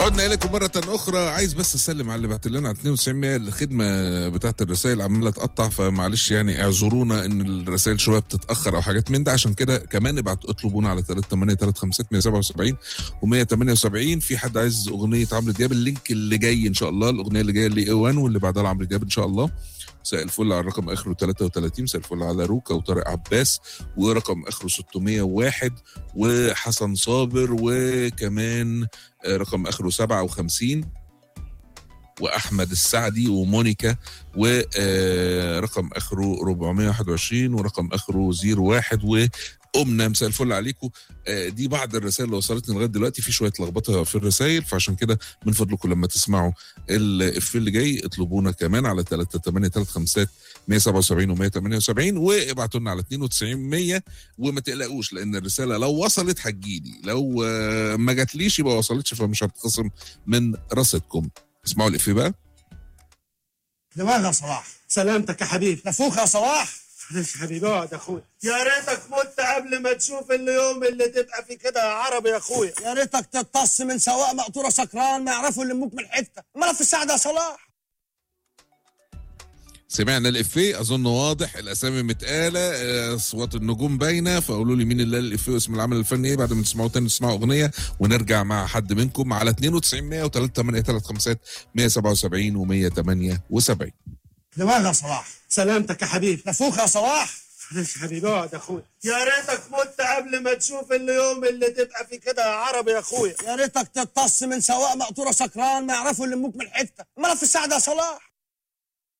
عدنا اليكم مره اخرى عايز بس اسلم على اللي بعت لنا على 92 الخدمه بتاعت الرسائل عماله تقطع فمعلش يعني اعذرونا ان الرسائل شويه بتتاخر او حاجات من ده عشان كده كمان ابعت اطلبونا على 3835 177 و178 في حد عايز اغنيه عمرو دياب اللينك اللي جاي ان شاء الله الاغنيه اللي جايه لاي 1 واللي بعدها لعمرو دياب ان شاء الله مساء الفل على الرقم اخره 33 مساء الفل على روكا وطارق عباس ورقم اخره 601 وحسن صابر وكمان رقم اخره 57 واحمد السعدي ومونيكا ورقم اخره 421 ورقم اخره 01 و امنا مساء الفل عليكم دي بعض الرسائل اللي وصلتني لغايه دلوقتي في شويه لخبطه في الرسائل فعشان كده من فضلكم لما تسمعوا الافيه اللي جاي اطلبونا كمان على 3835 177 و 178 وابعتوا لنا على 92 100 وما تقلقوش لان الرساله لو وصلت هتجيلي لو ما جاتليش يبقى وصلتش فمش هتخصم من رصيدكم اسمعوا الافيه بقى دماغ يا صلاح سلامتك يا حبيبي نفوخ يا صلاح معلش يا حبيبي اقعد يا اخويا يا ريتك مت قبل ما تشوف اليوم اللي تبقى فيه كده يا عربي يا اخويا يا ريتك تتص من سواق مقطوره سكران ما يعرفوا يلموك من حته امال في السعد يا صلاح سمعنا الافيه اظن واضح الاسامي متقاله اصوات النجوم باينه فقولوا لي مين اللي قال الافيه واسم العمل الفني ايه بعد ما تسمعوا تاني تسمعوا اغنيه ونرجع مع حد منكم على 92 100 و 3835 177 و 178 دماغ يا صلاح سلامتك يا حبيبي نفوخ يا صلاح معلش يا حبيبي اقعد يا اخويا يا ريتك مت قبل ما تشوف اليوم اللي تبقى فيه كده يا عربي يا اخويا يا ريتك تتص من سواق مقطوره سكران ما يعرفوا يلموك من حته امال في السعد يا صلاح